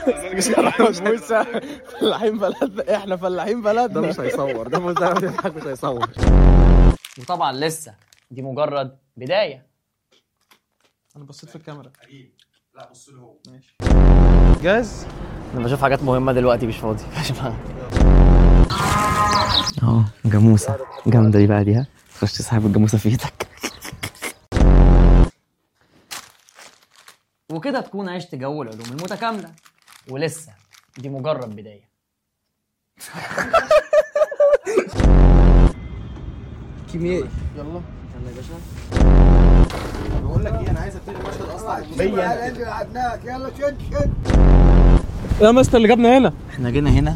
موسى فلاحين بلدنا احنا فلاحين بلدنا ده مش هيصور ده موسى بيضحك مش هيصور وطبعا لسه دي مجرد بدايه انا بصيت في الكاميرا لا بص له هو جاهز انا بشوف حاجات مهمه دلوقتي مش فاضي اه جاموسه جامده دي بقى دي ها تخش تسحب الجاموسه في ايدك وكده تكون عشت جو العلوم المتكامله ولسه دي مجرد بدايه كيميائي يلا يلا يا باشا بقول لك ايه انا عايز ابتدي المشهد اصلا يا مستر اللي جابنا هنا احنا جينا هنا